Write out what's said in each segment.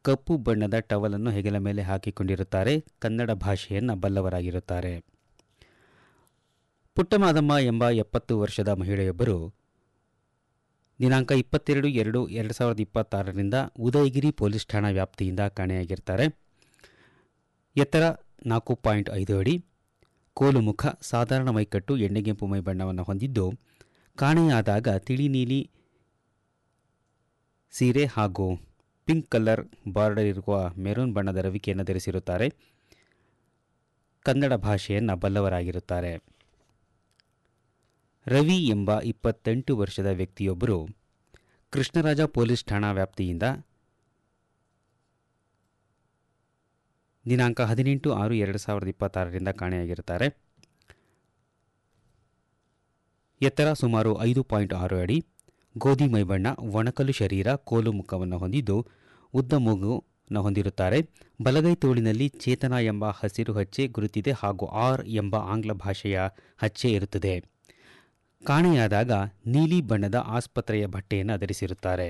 ಕಪ್ಪು ಬಣ್ಣದ ಟವಲನ್ನು ಹೆಗಲ ಮೇಲೆ ಹಾಕಿಕೊಂಡಿರುತ್ತಾರೆ ಕನ್ನಡ ಭಾಷೆಯನ್ನು ಬಲ್ಲವರಾಗಿರುತ್ತಾರೆ ಪುಟ್ಟಮಾದಮ್ಮ ಎಂಬ ಎಪ್ಪತ್ತು ವರ್ಷದ ಮಹಿಳೆಯೊಬ್ಬರು ದಿನಾಂಕ ಇಪ್ಪತ್ತೆರಡು ಎರಡು ಎರಡು ಸಾವಿರದ ಇಪ್ಪತ್ತಾರರಿಂದ ಉದಯಗಿರಿ ಪೊಲೀಸ್ ಠಾಣಾ ವ್ಯಾಪ್ತಿಯಿಂದ ಕಾಣೆಯಾಗಿರ್ತಾರೆ ಎತ್ತರ ನಾಲ್ಕು ಪಾಯಿಂಟ್ ಐದು ಅಡಿ ಕೋಲು ಮುಖ ಸಾಧಾರಣ ಮೈಕಟ್ಟು ಎಣ್ಣೆಗೆಂಪು ಮೈ ಬಣ್ಣವನ್ನು ಹೊಂದಿದ್ದು ಕಾಣೆಯಾದಾಗ ತಿಳಿ ನೀಲಿ ಸೀರೆ ಹಾಗೂ ಪಿಂಕ್ ಕಲರ್ ಬಾರ್ಡರ್ ಇರುವ ಮೆರೂನ್ ಬಣ್ಣದ ರವಿಕೆಯನ್ನು ಧರಿಸಿರುತ್ತಾರೆ ಕನ್ನಡ ಭಾಷೆಯನ್ನು ಬಲ್ಲವರಾಗಿರುತ್ತಾರೆ ರವಿ ಎಂಬ ಇಪ್ಪತ್ತೆಂಟು ವರ್ಷದ ವ್ಯಕ್ತಿಯೊಬ್ಬರು ಕೃಷ್ಣರಾಜ ಪೊಲೀಸ್ ಠಾಣಾ ವ್ಯಾಪ್ತಿಯಿಂದ ದಿನಾಂಕ ಹದಿನೆಂಟು ಆರು ಎರಡು ಸಾವಿರದ ಇಪ್ಪತ್ತಾರರಿಂದ ಕಾಣೆಯಾಗಿರುತ್ತಾರೆ ಎತ್ತರ ಸುಮಾರು ಐದು ಪಾಯಿಂಟ್ ಆರು ಅಡಿ ಗೋಧಿ ಮೈಬಣ್ಣ ಒಣಕಲು ಶರೀರ ಕೋಲು ಮುಖವನ್ನು ಹೊಂದಿದ್ದು ಉದ್ದ ಮೂಗುನ ಹೊಂದಿರುತ್ತಾರೆ ಬಲಗೈ ತೋಳಿನಲ್ಲಿ ಚೇತನ ಎಂಬ ಹಸಿರು ಹಚ್ಚೆ ಗುರುತಿದೆ ಹಾಗೂ ಆರ್ ಎಂಬ ಆಂಗ್ಲ ಭಾಷೆಯ ಹಚ್ಚೆ ಇರುತ್ತದೆ ಕಾಣೆಯಾದಾಗ ನೀಲಿ ಬಣ್ಣದ ಆಸ್ಪತ್ರೆಯ ಬಟ್ಟೆಯನ್ನು ಧರಿಸಿರುತ್ತಾರೆ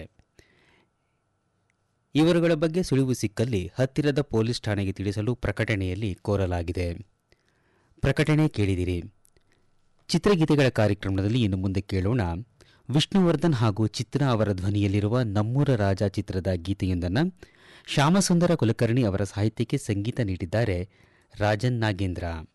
ಇವರುಗಳ ಬಗ್ಗೆ ಸುಳಿವು ಸಿಕ್ಕಲ್ಲಿ ಹತ್ತಿರದ ಪೊಲೀಸ್ ಠಾಣೆಗೆ ತಿಳಿಸಲು ಪ್ರಕಟಣೆಯಲ್ಲಿ ಕೋರಲಾಗಿದೆ ಪ್ರಕಟಣೆ ಕೇಳಿದಿರಿ ಚಿತ್ರಗೀತೆಗಳ ಕಾರ್ಯಕ್ರಮದಲ್ಲಿ ಇನ್ನು ಮುಂದೆ ಕೇಳೋಣ ವಿಷ್ಣುವರ್ಧನ್ ಹಾಗೂ ಚಿತ್ರ ಅವರ ಧ್ವನಿಯಲ್ಲಿರುವ ನಮ್ಮೂರ ರಾಜ ಚಿತ್ರದ ಗೀತೆಯೊಂದನ್ನು ಶ್ಯಾಮಸುಂದರ ಕುಲಕರ್ಣಿ ಅವರ ಸಾಹಿತ್ಯಕ್ಕೆ ಸಂಗೀತ ನೀಡಿದ್ದಾರೆ ರಾಜನ್ ನಾಗೇಂದ್ರ